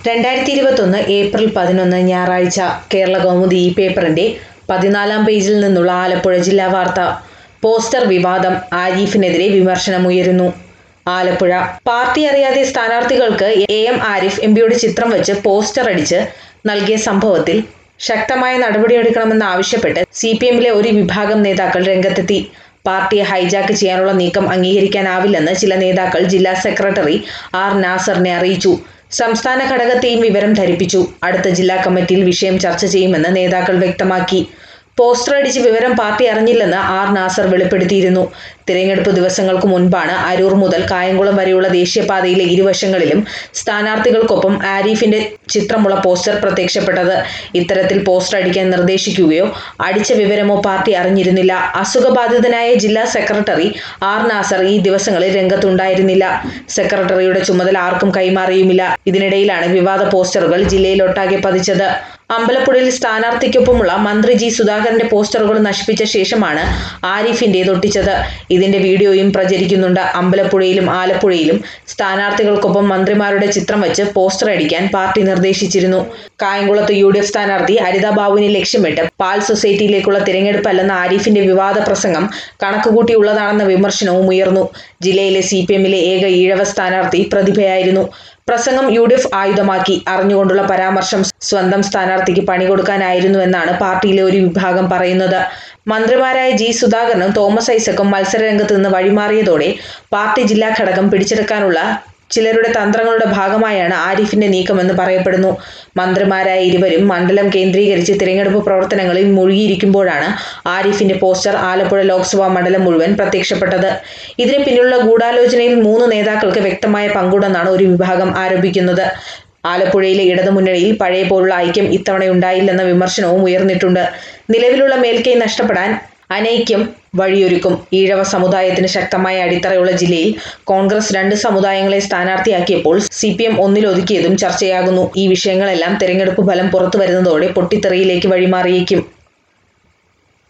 രണ്ടായിരത്തി ഇരുപത്തൊന്ന് ഏപ്രിൽ പതിനൊന്ന് ഞായറാഴ്ച കേരള കൗമുദി ഈ പേപ്പറിന്റെ പതിനാലാം പേജിൽ നിന്നുള്ള ആലപ്പുഴ ജില്ലാ വാർത്ത പോസ്റ്റർ വിവാദം ആരിഫിനെതിരെ വിമർശനമുയരുന്നു ആലപ്പുഴ പാർട്ടി അറിയാതെ സ്ഥാനാർത്ഥികൾക്ക് എ എം ആരിഫ് എംപിയുടെ ചിത്രം വെച്ച് പോസ്റ്റർ അടിച്ച് നൽകിയ സംഭവത്തിൽ ശക്തമായ നടപടിയെടുക്കണമെന്ന് ആവശ്യപ്പെട്ട് സി പി എമ്മിലെ ഒരു വിഭാഗം നേതാക്കൾ രംഗത്തെത്തി പാർട്ടിയെ ഹൈജാക്ക് ചെയ്യാനുള്ള നീക്കം അംഗീകരിക്കാനാവില്ലെന്ന് ചില നേതാക്കൾ ജില്ലാ സെക്രട്ടറി ആർ നാസറിനെ അറിയിച്ചു സംസ്ഥാന ഘടകത്തെയും വിവരം ധരിപ്പിച്ചു അടുത്ത ജില്ലാ കമ്മിറ്റിയിൽ വിഷയം ചർച്ച ചെയ്യുമെന്ന് നേതാക്കൾ വ്യക്തമാക്കി പോസ്റ്റർ അടിച്ച് വിവരം പാർട്ടി അറിഞ്ഞില്ലെന്ന് ആർ നാസർ വെളിപ്പെടുത്തിയിരുന്നു തിരഞ്ഞെടുപ്പ് ദിവസങ്ങൾക്ക് മുൻപാണ് അരൂർ മുതൽ കായംകുളം വരെയുള്ള ദേശീയപാതയിലെ ഇരുവശങ്ങളിലും സ്ഥാനാർത്ഥികൾക്കൊപ്പം ആരിഫിന്റെ ചിത്രമുള്ള പോസ്റ്റർ പ്രത്യക്ഷപ്പെട്ടത് ഇത്തരത്തിൽ പോസ്റ്റർ അടിക്കാൻ നിർദ്ദേശിക്കുകയോ അടിച്ച വിവരമോ പാർട്ടി അറിഞ്ഞിരുന്നില്ല അസുഖബാധിതനായ ജില്ലാ സെക്രട്ടറി ആർ നാസർ ഈ ദിവസങ്ങളിൽ രംഗത്തുണ്ടായിരുന്നില്ല സെക്രട്ടറിയുടെ ചുമതല ആർക്കും കൈമാറിയുമില്ല ഇതിനിടയിലാണ് വിവാദ പോസ്റ്ററുകൾ ജില്ലയിലൊട്ടാകെ പതിച്ചത് അമ്പലപ്പുഴയിൽ സ്ഥാനാർത്ഥിക്കൊപ്പമുള്ള മന്ത്രി ജി സുധാകരന്റെ പോസ്റ്ററുകൾ നശിപ്പിച്ച ശേഷമാണ് ആരിഫിന്റേത് ഒട്ടിച്ചത് ഇതിന്റെ വീഡിയോയും പ്രചരിക്കുന്നുണ്ട് അമ്പലപ്പുഴയിലും ആലപ്പുഴയിലും സ്ഥാനാർത്ഥികൾക്കൊപ്പം മന്ത്രിമാരുടെ ചിത്രം വെച്ച് പോസ്റ്റർ അടിക്കാൻ പാർട്ടി നിർദ്ദേശിച്ചിരുന്നു കായംകുളത്ത് യു ഡി എഫ് സ്ഥാനാർത്ഥി ഹരിത ബാബുവിനെ ലക്ഷ്യമിട്ട് പാൽ സൊസൈറ്റിയിലേക്കുള്ള തിരഞ്ഞെടുപ്പല്ലെന്ന ആരിഫിന്റെ വിവാദ പ്രസംഗം കണക്കുകൂട്ടിയുള്ളതാണെന്ന വിമർശനവും ഉയർന്നു ജില്ലയിലെ സി പി എമ്മിലെ ഏക ഈഴവ സ്ഥാനാർത്ഥി പ്രതിഭയായിരുന്നു പ്രസംഗം യു ഡി എഫ് ആയുധമാക്കി അറിഞ്ഞുകൊണ്ടുള്ള പരാമർശം സ്വന്തം സ്ഥാനാർത്ഥിക്ക് പണി കൊടുക്കാനായിരുന്നുവെന്നാണ് പാർട്ടിയിലെ ഒരു വിഭാഗം പറയുന്നത് മന്ത്രിമാരായ ജി സുധാകരനും തോമസ് ഐസക്കും മത്സരരംഗത്ത് നിന്ന് വഴിമാറിയതോടെ പാർട്ടി ജില്ലാ ഘടകം പിടിച്ചെടുക്കാനുള്ള ചിലരുടെ തന്ത്രങ്ങളുടെ ഭാഗമായാണ് ആരിഫിന്റെ നീക്കമെന്ന് പറയപ്പെടുന്നു മന്ത്രിമാരായ ഇരുവരും മണ്ഡലം കേന്ദ്രീകരിച്ച് തിരഞ്ഞെടുപ്പ് പ്രവർത്തനങ്ങളിൽ മുഴുകിയിരിക്കുമ്പോഴാണ് ആരിഫിന്റെ പോസ്റ്റർ ആലപ്പുഴ ലോക്സഭാ മണ്ഡലം മുഴുവൻ പ്രത്യക്ഷപ്പെട്ടത് ഇതിന് പിന്നിലുള്ള ഗൂഢാലോചനയിൽ മൂന്ന് നേതാക്കൾക്ക് വ്യക്തമായ പങ്കുണ്ടെന്നാണ് ഒരു വിഭാഗം ആരോപിക്കുന്നത് ആലപ്പുഴയിലെ ഇടതുമുന്നണിയിൽ പഴയ പോലുള്ള ഐക്യം ഇത്തവണയുണ്ടായില്ലെന്ന വിമർശനവും ഉയർന്നിട്ടുണ്ട് നിലവിലുള്ള മേൽക്കൈ നഷ്ടപ്പെടാൻ അനൈക്യം വഴിയൊരുക്കും ഈഴവ സമുദായത്തിന് ശക്തമായ അടിത്തറയുള്ള ജില്ലയിൽ കോൺഗ്രസ് രണ്ട് സമുദായങ്ങളെ സ്ഥാനാർത്ഥിയാക്കിയപ്പോൾ സി പി എം ഒന്നിലൊതുക്കിയതും ചർച്ചയാകുന്നു ഈ വിഷയങ്ങളെല്ലാം തെരഞ്ഞെടുപ്പ് ഫലം പുറത്തു വരുന്നതോടെ പൊട്ടിത്തെറിയിലേക്ക് വഴിമാറിയേക്കും